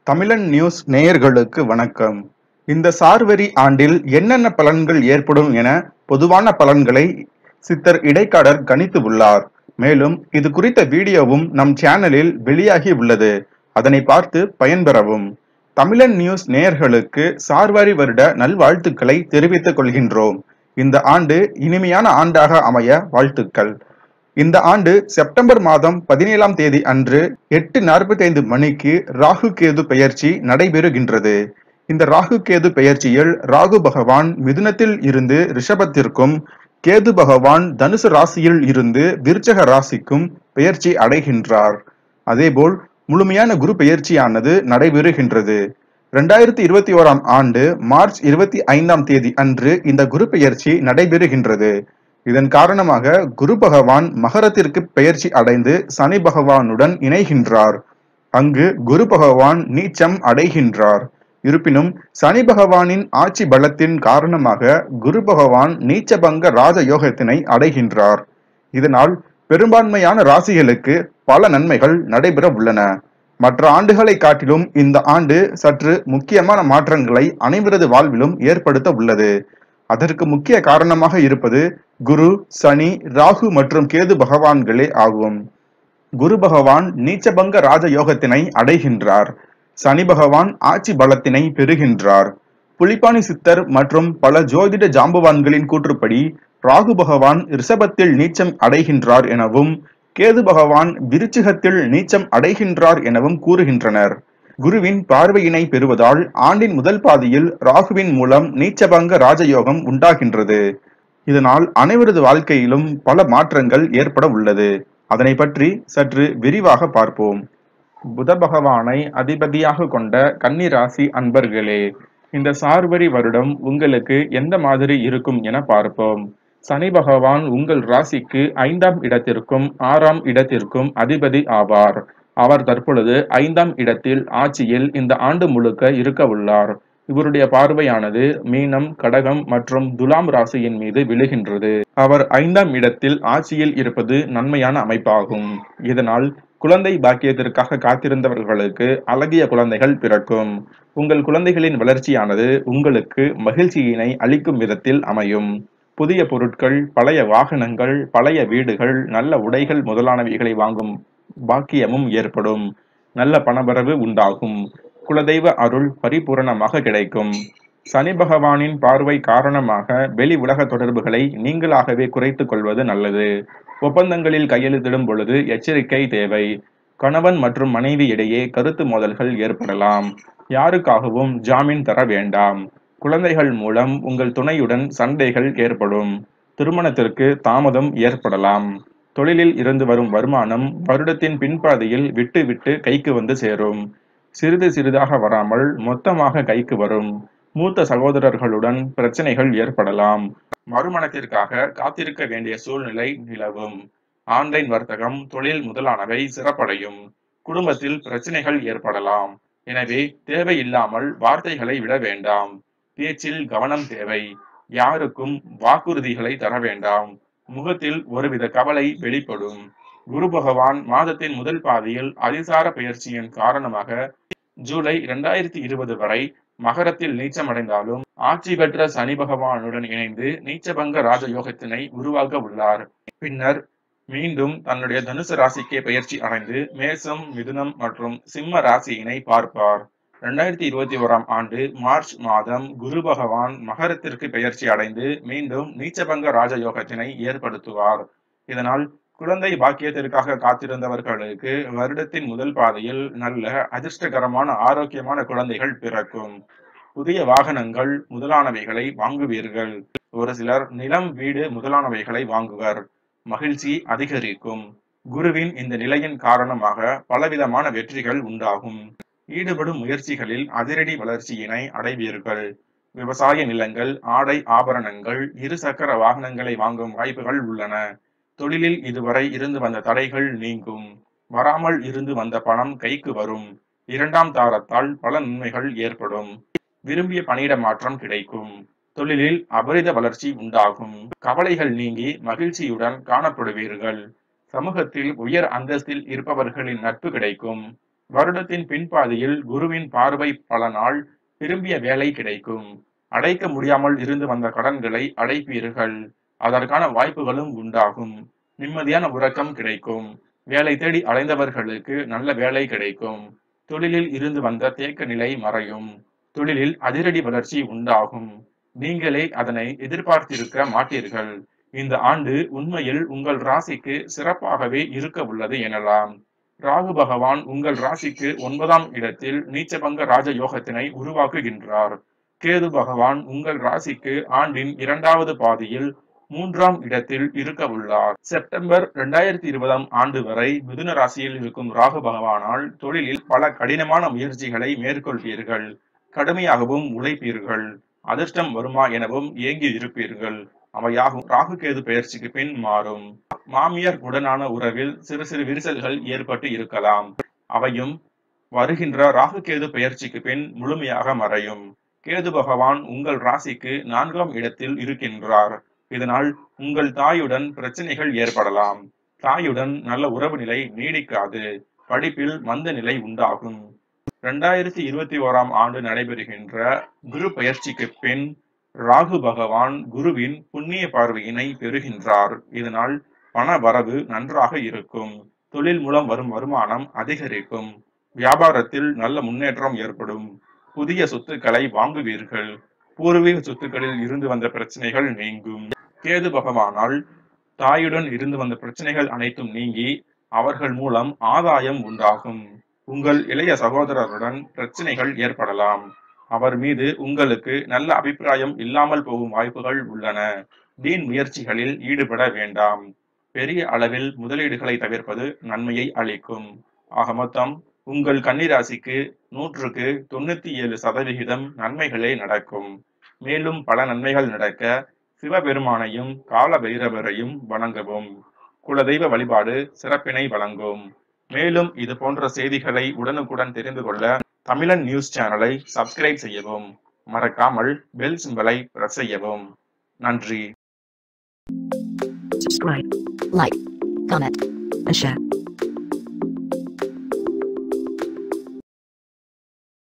தமிழன் நியூஸ் நேயர்களுக்கு வணக்கம் இந்த சார்வரி ஆண்டில் என்னென்ன பலன்கள் ஏற்படும் என பொதுவான பலன்களை சித்தர் இடைக்காடர் கணித்து உள்ளார் மேலும் இது குறித்த வீடியோவும் நம் சேனலில் வெளியாகி உள்ளது அதனை பார்த்து பயன்பெறவும் தமிழன் நியூஸ் நேயர்களுக்கு சார்வாரி வருட நல்வாழ்த்துக்களை தெரிவித்துக் கொள்கின்றோம் இந்த ஆண்டு இனிமையான ஆண்டாக அமைய வாழ்த்துக்கள் இந்த ஆண்டு செப்டம்பர் மாதம் பதினேழாம் தேதி அன்று எட்டு நாற்பத்தி ஐந்து மணிக்கு ராகு கேது பெயர்ச்சி நடைபெறுகின்றது இந்த ராகு கேது பெயர்ச்சியில் ராகு பகவான் மிதுனத்தில் இருந்து ரிஷபத்திற்கும் கேது பகவான் தனுசு ராசியில் இருந்து விருச்சக ராசிக்கும் பெயர்ச்சி அடைகின்றார் அதேபோல் முழுமையான குரு பெயர்ச்சியானது நடைபெறுகின்றது இரண்டாயிரத்தி இருபத்தி ஓராம் ஆண்டு மார்ச் இருபத்தி ஐந்தாம் தேதி அன்று இந்த குரு பெயர்ச்சி நடைபெறுகின்றது இதன் காரணமாக குரு பகவான் மகரத்திற்கு பெயர்ச்சி அடைந்து சனி பகவானுடன் இணைகின்றார் அங்கு குரு பகவான் நீச்சம் அடைகின்றார் இருப்பினும் சனி பகவானின் ஆட்சி பலத்தின் காரணமாக குரு பகவான் நீச்சபங்க ராஜ யோகத்தினை அடைகின்றார் இதனால் பெரும்பான்மையான ராசிகளுக்கு பல நன்மைகள் நடைபெற உள்ளன மற்ற ஆண்டுகளை காட்டிலும் இந்த ஆண்டு சற்று முக்கியமான மாற்றங்களை அனைவரது வாழ்விலும் ஏற்படுத்த உள்ளது அதற்கு முக்கிய காரணமாக இருப்பது குரு சனி ராகு மற்றும் கேது பகவான்களே ஆகும் குரு பகவான் நீச்சபங்க ராஜ யோகத்தினை அடைகின்றார் சனி பகவான் ஆட்சி பலத்தினை பெறுகின்றார் புலிப்பாணி சித்தர் மற்றும் பல ஜோதிட ஜாம்பவான்களின் கூற்றுப்படி ராகு பகவான் ரிஷபத்தில் நீச்சம் அடைகின்றார் எனவும் கேது பகவான் விருச்சிகத்தில் நீச்சம் அடைகின்றார் எனவும் கூறுகின்றனர் குருவின் பார்வையினை பெறுவதால் ஆண்டின் முதல் பாதியில் ராகுவின் மூலம் நீச்சபங்க ராஜயோகம் உண்டாகின்றது இதனால் அனைவரது வாழ்க்கையிலும் பல மாற்றங்கள் ஏற்பட உள்ளது அதனை பற்றி சற்று விரிவாக பார்ப்போம் புத பகவானை அதிபதியாக கொண்ட கன்னி ராசி அன்பர்களே இந்த சார்வரி வருடம் உங்களுக்கு எந்த மாதிரி இருக்கும் என பார்ப்போம் சனி பகவான் உங்கள் ராசிக்கு ஐந்தாம் இடத்திற்கும் ஆறாம் இடத்திற்கும் அதிபதி ஆவார் அவர் தற்பொழுது ஐந்தாம் இடத்தில் ஆட்சியில் இந்த ஆண்டு முழுக்க இருக்க உள்ளார் இவருடைய பார்வையானது மீனம் கடகம் மற்றும் துலாம் ராசியின் மீது விழுகின்றது அவர் ஐந்தாம் இடத்தில் ஆட்சியில் இருப்பது நன்மையான அமைப்பாகும் இதனால் குழந்தை பாக்கியத்திற்காக காத்திருந்தவர்களுக்கு அழகிய குழந்தைகள் பிறக்கும் உங்கள் குழந்தைகளின் வளர்ச்சியானது உங்களுக்கு மகிழ்ச்சியினை அளிக்கும் விதத்தில் அமையும் புதிய பொருட்கள் பழைய வாகனங்கள் பழைய வீடுகள் நல்ல உடைகள் முதலானவைகளை வாங்கும் பாக்கியமும் ஏற்படும் நல்ல பணவரவு உண்டாகும் குலதெய்வ அருள் பரிபூரணமாக கிடைக்கும் சனி பகவானின் பார்வை காரணமாக வெளி உலக தொடர்புகளை நீங்களாகவே குறைத்துக் கொள்வது நல்லது ஒப்பந்தங்களில் கையெழுத்திடும் பொழுது எச்சரிக்கை தேவை கணவன் மற்றும் மனைவி இடையே கருத்து மோதல்கள் ஏற்படலாம் யாருக்காகவும் ஜாமீன் தர வேண்டாம் குழந்தைகள் மூலம் உங்கள் துணையுடன் சண்டைகள் ஏற்படும் திருமணத்திற்கு தாமதம் ஏற்படலாம் தொழிலில் இருந்து வரும் வருமானம் வருடத்தின் பின்பாதியில் விட்டு விட்டு கைக்கு வந்து சேரும் சிறிது சிறிதாக வராமல் மொத்தமாக கைக்கு வரும் மூத்த சகோதரர்களுடன் பிரச்சனைகள் ஏற்படலாம் மறுமணத்திற்காக காத்திருக்க வேண்டிய சூழ்நிலை நிலவும் ஆன்லைன் வர்த்தகம் தொழில் முதலானவை சிறப்படையும் குடும்பத்தில் பிரச்சனைகள் ஏற்படலாம் எனவே தேவையில்லாமல் வார்த்தைகளை விட வேண்டாம் பேச்சில் கவனம் தேவை யாருக்கும் வாக்குறுதிகளை தர வேண்டாம் முகத்தில் ஒருவித கவலை வெளிப்படும் குரு பகவான் மாதத்தின் முதல் பாதியில் அதிசார பயிற்சியின் காரணமாக ஜூலை இரண்டாயிரத்தி இருபது வரை மகரத்தில் நீச்சமடைந்தாலும் ஆட்சி பெற்ற சனி பகவானுடன் இணைந்து நீச்சபங்க ராஜயோகத்தினை உருவாக்க உள்ளார் பின்னர் மீண்டும் தன்னுடைய தனுசு ராசிக்கே பயிற்சி அடைந்து மேசம் மிதுனம் மற்றும் சிம்ம ராசியினை பார்ப்பார் இரண்டாயிரத்தி இருபத்தி ஓராம் ஆண்டு மார்ச் மாதம் குரு பகவான் மகரத்திற்கு பெயர்ச்சி அடைந்து மீண்டும் நீச்சபங்க ராஜயோகத்தினை ஏற்படுத்துவார் இதனால் குழந்தை பாக்கியத்திற்காக காத்திருந்தவர்களுக்கு வருடத்தின் முதல் பாதையில் நல்ல அதிர்ஷ்டகரமான ஆரோக்கியமான குழந்தைகள் பிறக்கும் புதிய வாகனங்கள் முதலானவைகளை வாங்குவீர்கள் ஒரு சிலர் நிலம் வீடு முதலானவைகளை வாங்குவர் மகிழ்ச்சி அதிகரிக்கும் குருவின் இந்த நிலையின் காரணமாக பலவிதமான வெற்றிகள் உண்டாகும் ஈடுபடும் முயற்சிகளில் அதிரடி வளர்ச்சியினை அடைவீர்கள் விவசாய நிலங்கள் ஆடை ஆபரணங்கள் இருசக்கர வாகனங்களை வாங்கும் வாய்ப்புகள் உள்ளன தொழிலில் இதுவரை இருந்து வந்த தடைகள் நீங்கும் வராமல் இருந்து வந்த பணம் கைக்கு வரும் இரண்டாம் தாரத்தால் பல நன்மைகள் ஏற்படும் விரும்பிய பணியிட மாற்றம் கிடைக்கும் தொழிலில் அபரித வளர்ச்சி உண்டாகும் கவலைகள் நீங்கி மகிழ்ச்சியுடன் காணப்படுவீர்கள் சமூகத்தில் உயர் அந்தஸ்தில் இருப்பவர்களின் நட்பு கிடைக்கும் வருடத்தின் பின்பாதியில் குருவின் பார்வை பலனால் விரும்பிய வேலை கிடைக்கும் அடைக்க முடியாமல் இருந்து வந்த கடன்களை அடைப்பீர்கள் அதற்கான வாய்ப்புகளும் உண்டாகும் நிம்மதியான உறக்கம் கிடைக்கும் வேலை தேடி அலைந்தவர்களுக்கு நல்ல வேலை கிடைக்கும் தொழிலில் இருந்து வந்த தேக்க நிலை மறையும் தொழிலில் அதிரடி வளர்ச்சி உண்டாகும் நீங்களே அதனை எதிர்பார்த்திருக்க மாட்டீர்கள் இந்த ஆண்டு உண்மையில் உங்கள் ராசிக்கு சிறப்பாகவே இருக்க உள்ளது எனலாம் ராகு பகவான் உங்கள் ராசிக்கு ஒன்பதாம் இடத்தில் நீச்சபங்க ராஜ யோகத்தினை உருவாக்குகின்றார் கேது பகவான் உங்கள் ராசிக்கு ஆண்டின் இரண்டாவது பாதியில் மூன்றாம் இடத்தில் இருக்க உள்ளார் செப்டம்பர் இரண்டாயிரத்தி இருபதாம் ஆண்டு வரை மிதுன ராசியில் இருக்கும் ராகு பகவானால் தொழிலில் பல கடினமான முயற்சிகளை மேற்கொள்வீர்கள் கடுமையாகவும் உழைப்பீர்கள் அதிர்ஷ்டம் வருமா எனவும் ஏங்கி இருப்பீர்கள் அவையாகும் ராகு கேது பயிற்சிக்கு பின் மாறும் மாமியார் உடனான உறவில் சிறு சிறு விரிசல்கள் ஏற்பட்டு இருக்கலாம் அவையும் வருகின்ற ராகு கேது பெயர்ச்சிக்கு பின் முழுமையாக மறையும் கேது பகவான் உங்கள் ராசிக்கு நான்காம் இடத்தில் இருக்கின்றார் இதனால் உங்கள் தாயுடன் பிரச்சனைகள் ஏற்படலாம் தாயுடன் நல்ல உறவு நிலை நீடிக்காது படிப்பில் மந்த நிலை உண்டாகும் இரண்டாயிரத்தி இருபத்தி ஓராம் ஆண்டு நடைபெறுகின்ற குரு பயிற்சிக்கு பின் ராகு பகவான் குருவின் புண்ணிய பார்வையினை பெறுகின்றார் இதனால் பண வரவு நன்றாக இருக்கும் தொழில் மூலம் வரும் வருமானம் அதிகரிக்கும் வியாபாரத்தில் நல்ல முன்னேற்றம் ஏற்படும் புதிய சொத்துக்களை வாங்குவீர்கள் பூர்வீக சொத்துக்களில் இருந்து வந்த பிரச்சனைகள் நீங்கும் கேது பகவானால் தாயுடன் இருந்து வந்த பிரச்சனைகள் அனைத்தும் நீங்கி அவர்கள் மூலம் ஆதாயம் உண்டாகும் உங்கள் இளைய சகோதரருடன் பிரச்சனைகள் ஏற்படலாம் அவர் மீது உங்களுக்கு நல்ல அபிப்பிராயம் இல்லாமல் போகும் வாய்ப்புகள் உள்ளன வீண் முயற்சிகளில் ஈடுபட வேண்டாம் பெரிய அளவில் முதலீடுகளை தவிர்ப்பது நன்மையை அளிக்கும் ஆக மொத்தம் உங்கள் கன்னிராசிக்கு நூற்றுக்கு தொண்ணூத்தி ஏழு சதவிகிதம் நன்மைகளே நடக்கும் மேலும் பல நன்மைகள் நடக்க சிவபெருமானையும் கால பைரவரையும் வணங்கவும் குலதெய்வ வழிபாடு சிறப்பினை வழங்கும் மேலும் இது போன்ற செய்திகளை உடனுக்குடன் தெரிந்து கொள்ள தமிழன் நியூஸ் சேனலை சப்ஸ்கிரைப் செய்யவும் மறக்காமல் பெல் சிம்பலை பிரஸ் செய்யவும் நன்றி subscribe, like, comment, and share.